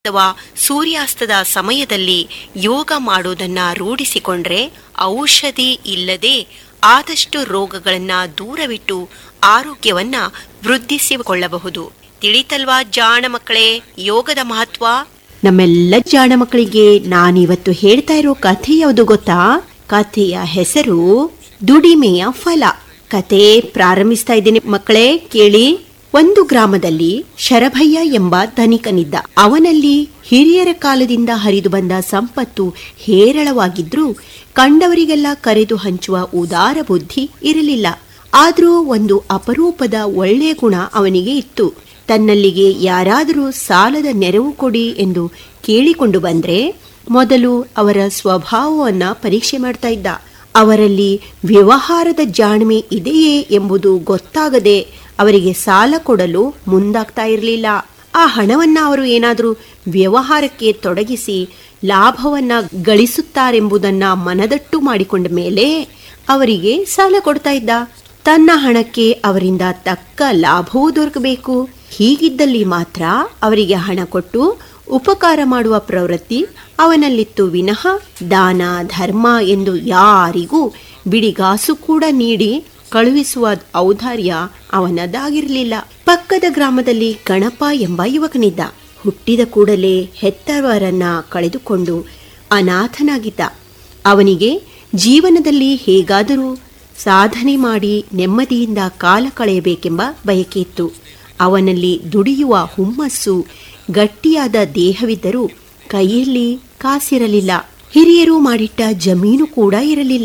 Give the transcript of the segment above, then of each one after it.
ಅಥವಾ ಸೂರ್ಯಾಸ್ತದ ಸಮಯದಲ್ಲಿ ಯೋಗ ಮಾಡೋದನ್ನ ರೂಢಿಸಿಕೊಂಡ್ರೆ ಔಷಧಿ ಇಲ್ಲದೆ ಆದಷ್ಟು ರೋಗಗಳನ್ನ ದೂರವಿಟ್ಟು ಆರೋಗ್ಯವನ್ನ ವೃದ್ಧಿಸಿಕೊಳ್ಳಬಹುದು ತಿಳಿತಲ್ವಾ ಜಾಣ ಮಕ್ಕಳೇ ಯೋಗದ ಮಹತ್ವ ನಮ್ಮೆಲ್ಲ ಜಾಣ ಮಕ್ಕಳಿಗೆ ನಾನಿವತ್ತು ಹೇಳ್ತಾ ಇರೋ ಕಥೆ ಯಾವುದು ಗೊತ್ತಾ ಕಥೆಯ ಹೆಸರು ದುಡಿಮೆಯ ಫಲ ಕತೆ ಪ್ರಾರಂಭಿಸ್ತಾ ಇದ್ದೀನಿ ಮಕ್ಕಳೇ ಕೇಳಿ ಒಂದು ಗ್ರಾಮದಲ್ಲಿ ಶರಭಯ್ಯ ಎಂಬ ಧನಿಕನಿದ್ದ ಅವನಲ್ಲಿ ಹಿರಿಯರ ಕಾಲದಿಂದ ಹರಿದು ಬಂದ ಸಂಪತ್ತು ಹೇರಳವಾಗಿದ್ರೂ ಕಂಡವರಿಗೆಲ್ಲ ಕರೆದು ಹಂಚುವ ಉದಾರ ಬುದ್ಧಿ ಇರಲಿಲ್ಲ ಆದರೂ ಒಂದು ಅಪರೂಪದ ಒಳ್ಳೆಯ ಗುಣ ಅವನಿಗೆ ಇತ್ತು ತನ್ನಲ್ಲಿಗೆ ಯಾರಾದರೂ ಸಾಲದ ನೆರವು ಕೊಡಿ ಎಂದು ಕೇಳಿಕೊಂಡು ಬಂದ್ರೆ ಮೊದಲು ಅವರ ಸ್ವಭಾವವನ್ನ ಪರೀಕ್ಷೆ ಮಾಡ್ತಾ ಇದ್ದ ಅವರಲ್ಲಿ ವ್ಯವಹಾರದ ಜಾಣ್ಮೆ ಇದೆಯೇ ಎಂಬುದು ಗೊತ್ತಾಗದೆ ಅವರಿಗೆ ಸಾಲ ಕೊಡಲು ಮುಂದಾಗ್ತಾ ಇರಲಿಲ್ಲ ಆ ಹಣವನ್ನ ಅವರು ಏನಾದರೂ ವ್ಯವಹಾರಕ್ಕೆ ತೊಡಗಿಸಿ ಲಾಭವನ್ನ ಗಳಿಸುತ್ತಾರೆಂಬುದನ್ನ ಮನದಟ್ಟು ಮಾಡಿಕೊಂಡ ಮೇಲೆ ಅವರಿಗೆ ಸಾಲ ಕೊಡ್ತಾ ಇದ್ದ ತನ್ನ ಹಣಕ್ಕೆ ಅವರಿಂದ ತಕ್ಕ ಲಾಭವೂ ದೊರಕಬೇಕು ಹೀಗಿದ್ದಲ್ಲಿ ಮಾತ್ರ ಅವರಿಗೆ ಹಣ ಕೊಟ್ಟು ಉಪಕಾರ ಮಾಡುವ ಪ್ರವೃತ್ತಿ ಅವನಲ್ಲಿತ್ತು ವಿನಃ ದಾನ ಧರ್ಮ ಎಂದು ಯಾರಿಗೂ ಬಿಡಿಗಾಸು ಕೂಡ ನೀಡಿ ಕಳುಹಿಸುವ ಔದಾರ್ಯ ಅವನದಾಗಿರಲಿಲ್ಲ ಪಕ್ಕದ ಗ್ರಾಮದಲ್ಲಿ ಗಣಪ ಎಂಬ ಯುವಕನಿದ್ದ ಹುಟ್ಟಿದ ಕೂಡಲೇ ಹೆತ್ತವರನ್ನ ಕಳೆದುಕೊಂಡು ಅನಾಥನಾಗಿದ್ದ ಅವನಿಗೆ ಜೀವನದಲ್ಲಿ ಹೇಗಾದರೂ ಸಾಧನೆ ಮಾಡಿ ನೆಮ್ಮದಿಯಿಂದ ಕಾಲ ಕಳೆಯಬೇಕೆಂಬ ಬಯಕೆ ಇತ್ತು ಅವನಲ್ಲಿ ದುಡಿಯುವ ಹುಮ್ಮಸ್ಸು ಗಟ್ಟಿಯಾದ ದೇಹವಿದ್ದರೂ ಕೈಯಲ್ಲಿ ಕಾಸಿರಲಿಲ್ಲ ಹಿರಿಯರು ಮಾಡಿಟ್ಟ ಜಮೀನು ಕೂಡ ಇರಲಿಲ್ಲ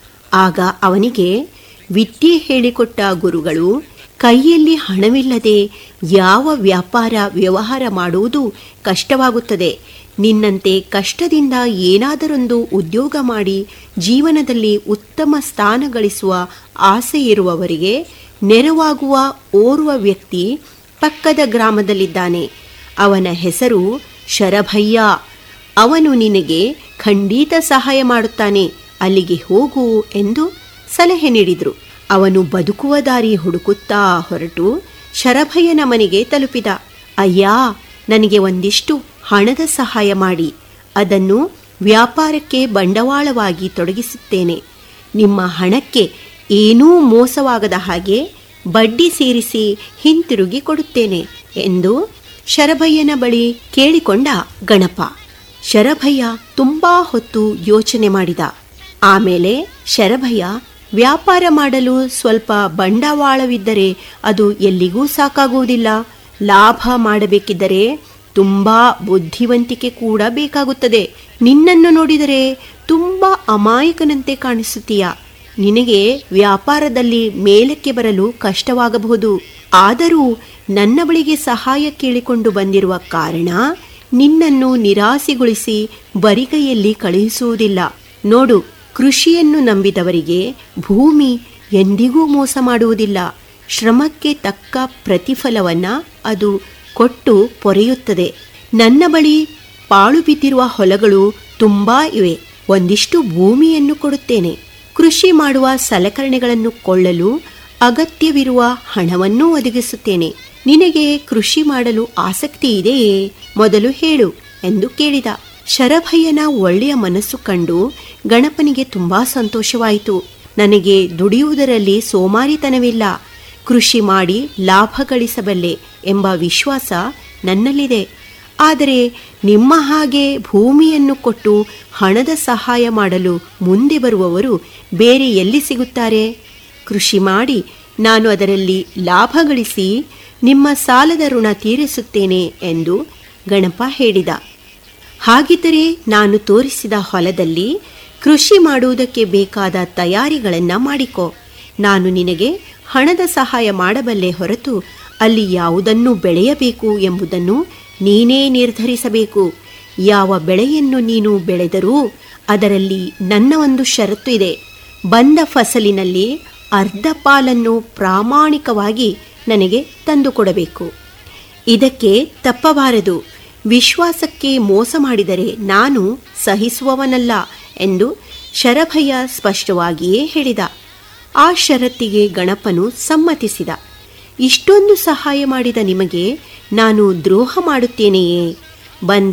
ಆಗ ಅವನಿಗೆ ವಿದ್ಯೆ ಹೇಳಿಕೊಟ್ಟ ಗುರುಗಳು ಕೈಯಲ್ಲಿ ಹಣವಿಲ್ಲದೆ ಯಾವ ವ್ಯಾಪಾರ ವ್ಯವಹಾರ ಮಾಡುವುದು ಕಷ್ಟವಾಗುತ್ತದೆ ನಿನ್ನಂತೆ ಕಷ್ಟದಿಂದ ಏನಾದರೊಂದು ಉದ್ಯೋಗ ಮಾಡಿ ಜೀವನದಲ್ಲಿ ಉತ್ತಮ ಸ್ಥಾನ ಗಳಿಸುವ ಆಸೆ ಇರುವವರಿಗೆ ನೆರವಾಗುವ ಓರ್ವ ವ್ಯಕ್ತಿ ಪಕ್ಕದ ಗ್ರಾಮದಲ್ಲಿದ್ದಾನೆ ಅವನ ಹೆಸರು ಶರಭಯ್ಯ ಅವನು ನಿನಗೆ ಖಂಡಿತ ಸಹಾಯ ಮಾಡುತ್ತಾನೆ ಅಲ್ಲಿಗೆ ಹೋಗು ಎಂದು ಸಲಹೆ ನೀಡಿದ್ರು ಅವನು ಬದುಕುವ ದಾರಿ ಹುಡುಕುತ್ತಾ ಹೊರಟು ಶರಭಯ್ಯನ ಮನೆಗೆ ತಲುಪಿದ ಅಯ್ಯ ನನಗೆ ಒಂದಿಷ್ಟು ಹಣದ ಸಹಾಯ ಮಾಡಿ ಅದನ್ನು ವ್ಯಾಪಾರಕ್ಕೆ ಬಂಡವಾಳವಾಗಿ ತೊಡಗಿಸುತ್ತೇನೆ ನಿಮ್ಮ ಹಣಕ್ಕೆ ಏನೂ ಮೋಸವಾಗದ ಹಾಗೆ ಬಡ್ಡಿ ಸೇರಿಸಿ ಹಿಂತಿರುಗಿ ಕೊಡುತ್ತೇನೆ ಎಂದು ಶರಭಯ್ಯನ ಬಳಿ ಕೇಳಿಕೊಂಡ ಗಣಪ ಶರಭಯ್ಯ ತುಂಬಾ ಹೊತ್ತು ಯೋಚನೆ ಮಾಡಿದ ಆಮೇಲೆ ಶರಭಯ್ಯ ವ್ಯಾಪಾರ ಮಾಡಲು ಸ್ವಲ್ಪ ಬಂಡವಾಳವಿದ್ದರೆ ಅದು ಎಲ್ಲಿಗೂ ಸಾಕಾಗುವುದಿಲ್ಲ ಲಾಭ ಮಾಡಬೇಕಿದ್ದರೆ ತುಂಬಾ ಬುದ್ಧಿವಂತಿಕೆ ಕೂಡ ಬೇಕಾಗುತ್ತದೆ ನಿನ್ನನ್ನು ನೋಡಿದರೆ ತುಂಬಾ ಅಮಾಯಕನಂತೆ ಕಾಣಿಸುತ್ತೀಯ ನಿನಗೆ ವ್ಯಾಪಾರದಲ್ಲಿ ಮೇಲಕ್ಕೆ ಬರಲು ಕಷ್ಟವಾಗಬಹುದು ಆದರೂ ನನ್ನ ಬಳಿಗೆ ಸಹಾಯ ಕೇಳಿಕೊಂಡು ಬಂದಿರುವ ಕಾರಣ ನಿನ್ನನ್ನು ನಿರಾಸೆಗೊಳಿಸಿ ಬರಿಗೈಯಲ್ಲಿ ಕಳುಹಿಸುವುದಿಲ್ಲ ನೋಡು ಕೃಷಿಯನ್ನು ನಂಬಿದವರಿಗೆ ಭೂಮಿ ಎಂದಿಗೂ ಮೋಸ ಮಾಡುವುದಿಲ್ಲ ಶ್ರಮಕ್ಕೆ ತಕ್ಕ ಪ್ರತಿಫಲವನ್ನ ಅದು ಕೊಟ್ಟು ಪೊರೆಯುತ್ತದೆ ನನ್ನ ಬಳಿ ಪಾಳು ಬಿದ್ದಿರುವ ಹೊಲಗಳು ತುಂಬಾ ಇವೆ ಒಂದಿಷ್ಟು ಭೂಮಿಯನ್ನು ಕೊಡುತ್ತೇನೆ ಕೃಷಿ ಮಾಡುವ ಸಲಕರಣೆಗಳನ್ನು ಕೊಳ್ಳಲು ಅಗತ್ಯವಿರುವ ಹಣವನ್ನೂ ಒದಗಿಸುತ್ತೇನೆ ನಿನಗೆ ಕೃಷಿ ಮಾಡಲು ಆಸಕ್ತಿ ಇದೆಯೇ ಮೊದಲು ಹೇಳು ಎಂದು ಕೇಳಿದ ಶರಭಯ್ಯನ ಒಳ್ಳೆಯ ಮನಸ್ಸು ಕಂಡು ಗಣಪನಿಗೆ ತುಂಬಾ ಸಂತೋಷವಾಯಿತು ನನಗೆ ದುಡಿಯುವುದರಲ್ಲಿ ಸೋಮಾರಿತನವಿಲ್ಲ ಕೃಷಿ ಮಾಡಿ ಲಾಭ ಗಳಿಸಬಲ್ಲೆ ಎಂಬ ವಿಶ್ವಾಸ ನನ್ನಲ್ಲಿದೆ ಆದರೆ ನಿಮ್ಮ ಹಾಗೆ ಭೂಮಿಯನ್ನು ಕೊಟ್ಟು ಹಣದ ಸಹಾಯ ಮಾಡಲು ಮುಂದೆ ಬರುವವರು ಬೇರೆ ಎಲ್ಲಿ ಸಿಗುತ್ತಾರೆ ಕೃಷಿ ಮಾಡಿ ನಾನು ಅದರಲ್ಲಿ ಲಾಭ ಗಳಿಸಿ ನಿಮ್ಮ ಸಾಲದ ಋಣ ತೀರಿಸುತ್ತೇನೆ ಎಂದು ಗಣಪ ಹೇಳಿದ ಹಾಗಿದ್ದರೆ ನಾನು ತೋರಿಸಿದ ಹೊಲದಲ್ಲಿ ಕೃಷಿ ಮಾಡುವುದಕ್ಕೆ ಬೇಕಾದ ತಯಾರಿಗಳನ್ನು ಮಾಡಿಕೊ ನಾನು ನಿನಗೆ ಹಣದ ಸಹಾಯ ಮಾಡಬಲ್ಲೆ ಹೊರತು ಅಲ್ಲಿ ಯಾವುದನ್ನು ಬೆಳೆಯಬೇಕು ಎಂಬುದನ್ನು ನೀನೇ ನಿರ್ಧರಿಸಬೇಕು ಯಾವ ಬೆಳೆಯನ್ನು ನೀನು ಬೆಳೆದರೂ ಅದರಲ್ಲಿ ನನ್ನ ಒಂದು ಷರತ್ತು ಇದೆ ಬಂದ ಫಸಲಿನಲ್ಲಿ ಅರ್ಧ ಪಾಲನ್ನು ಪ್ರಾಮಾಣಿಕವಾಗಿ ನನಗೆ ತಂದುಕೊಡಬೇಕು ಇದಕ್ಕೆ ತಪ್ಪಬಾರದು ವಿಶ್ವಾಸಕ್ಕೆ ಮೋಸ ಮಾಡಿದರೆ ನಾನು ಸಹಿಸುವವನಲ್ಲ ಎಂದು ಶರಭಯ್ಯ ಸ್ಪಷ್ಟವಾಗಿಯೇ ಹೇಳಿದ ಆ ಷರತ್ತಿಗೆ ಗಣಪನು ಸಮ್ಮತಿಸಿದ ಇಷ್ಟೊಂದು ಸಹಾಯ ಮಾಡಿದ ನಿಮಗೆ ನಾನು ದ್ರೋಹ ಮಾಡುತ್ತೇನೆಯೇ ಬಂದ